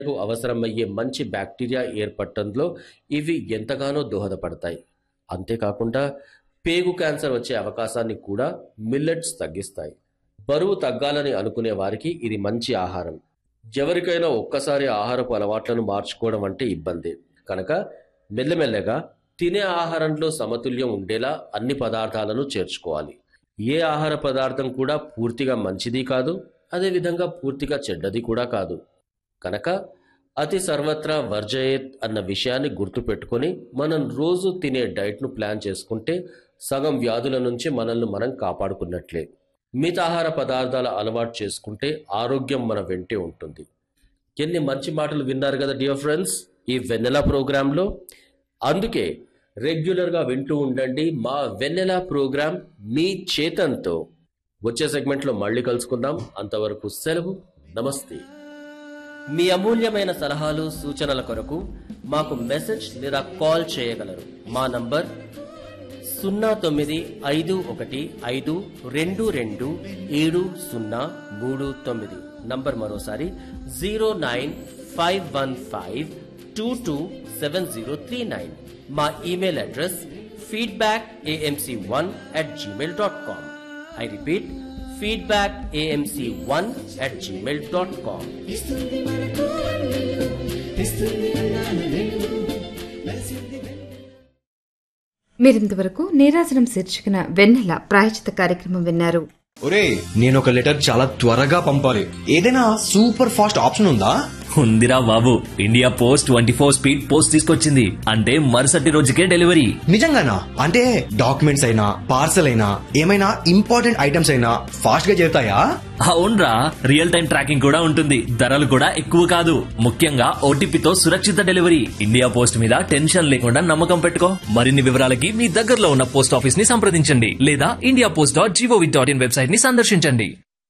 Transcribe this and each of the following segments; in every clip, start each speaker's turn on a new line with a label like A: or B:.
A: కు అవసరమయ్యే మంచి బ్యాక్టీరియా ఏర్పడటంలో ఇవి ఎంతగానో దోహదపడతాయి అంతేకాకుండా పేగు క్యాన్సర్ వచ్చే అవకాశాన్ని కూడా మిల్లెట్స్ తగ్గిస్తాయి బరువు తగ్గాలని అనుకునే వారికి ఇది మంచి ఆహారం ఎవరికైనా ఒక్కసారి ఆహారపు అలవాట్లను మార్చుకోవడం అంటే ఇబ్బంది కనుక మెల్లమెల్లగా తినే ఆహారంలో సమతుల్యం ఉండేలా అన్ని పదార్థాలను చేర్చుకోవాలి ఏ ఆహార పదార్థం కూడా పూర్తిగా మంచిది కాదు అదేవిధంగా పూర్తిగా చెడ్డది కూడా కాదు కనుక అతి సర్వత్రా వర్జయేత్ అన్న విషయాన్ని గుర్తుపెట్టుకొని మనం రోజు తినే డైట్ను ప్లాన్ చేసుకుంటే సగం వ్యాధుల నుంచి మనల్ని మనం కాపాడుకున్నట్లే మితాహార పదార్థాల అలవాటు చేసుకుంటే ఆరోగ్యం మన వెంటే ఉంటుంది ఎన్ని మంచి మాటలు విన్నారు కదా డియర్ ఫ్రెండ్స్ ఈ వెన్నెల ప్రోగ్రాంలో అందుకే రెగ్యులర్గా వింటూ ఉండండి మా వెన్నెల ప్రోగ్రాం మీ చేతంతో వచ్చే సెగ్మెంట్లో మళ్ళీ కలుసుకుందాం అంతవరకు సెలవు నమస్తే మీ అమూల్యమైన సలహాలు సూచనల కొరకు మాకు మెసేజ్ లేదా కాల్ చేయగలరు మా నంబర్ సున్నా తొమ్మిది ఐదు ఒకటి ఐదు రెండు రెండు ఏడు సున్నా మూడు తొమ్మిది నంబర్ మరోసారి zero nine five one five two two seven zero three nine మా email address feedback AMC one at Gmail dot com I repeat feedback AMC one at Gmail dot com
B: ఇస్తుంది మనకు అన్నీ ఇస్తుంది అన్నాను నేను వెలిసింది వెన్నెల.
C: మీరింతవరకు నీరాజనం శీర్షికన వెన్నెల ప్రాయచిత కార్యక్రమం విన్నారు
D: ఒరే నేను ఒక లెటర్ చాలా త్వరగా పంపాలి ఏదైనా సూపర్ ఫాస్ట్ ఆప్షన్ ఉందా
E: ఉందిరా బాబు India Post twenty four speed post తీసుకొచ్చింది అంటే మరుసటి రోజుకే డెలివరీ
D: నిజంగానా అంటే డాక్యుమెంట్స్ అయినా పార్సల్ అయినా ఏమైనా ఇంపార్టెంట్ ఐటమ్స్ అయినా ఫాస్ట్ గా చేరుతాయా
E: అవునరా రియల్ టైం ట్రాకింగ్ కూడా ఉంటుంది ధరలు కూడా ఎక్కువ కాదు ముఖ్యంగా ఓటీపీతో సురక్షిత డెలివరీ ఇండియా పోస్ట్ మీద టెన్షన్ లేకుండా నమ్మకం పెట్టుకో మరిన్ని వివరాలకి మీ దగ్గరలో ఉన్న పోస్ట్ ఆఫీస్ ని సంప్రదించండి లేదా India Post dot GOV dot in website ని సందర్శించండి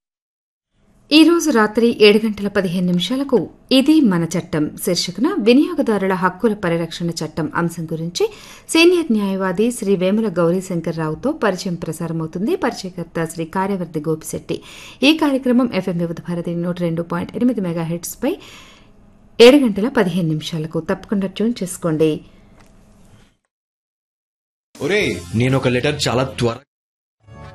C: ఈ రోజు రాత్రి ఏడు గంటల పదిహేను నిమిషాలకు ఇది మన చట్టం శీర్షికన వినియోగదారుల హక్కుల పరిరక్షణ చట్టం అంశం గురించి సీనియర్ న్యాయవాది శ్రీ వేముల గౌరీశంకర్ రావుతో పరిచయం ప్రసారమవుతుంది పరిచయకర్త శ్రీ కార్యవర్తి గోపిశెట్టి ఈ కార్యక్రమం ఎఫ్ఎం వివిధ భారతి నూట రెండు పాయింట్ ఎనిమిది మెగా హెడ్స్ పై ఏడు గంటల పదిహేను నిమిషాలకు తప్పకుండా ట్యూన్ చేసుకోండి
D: ఒరే నేను ఒక లెటర్ చాలా త్వర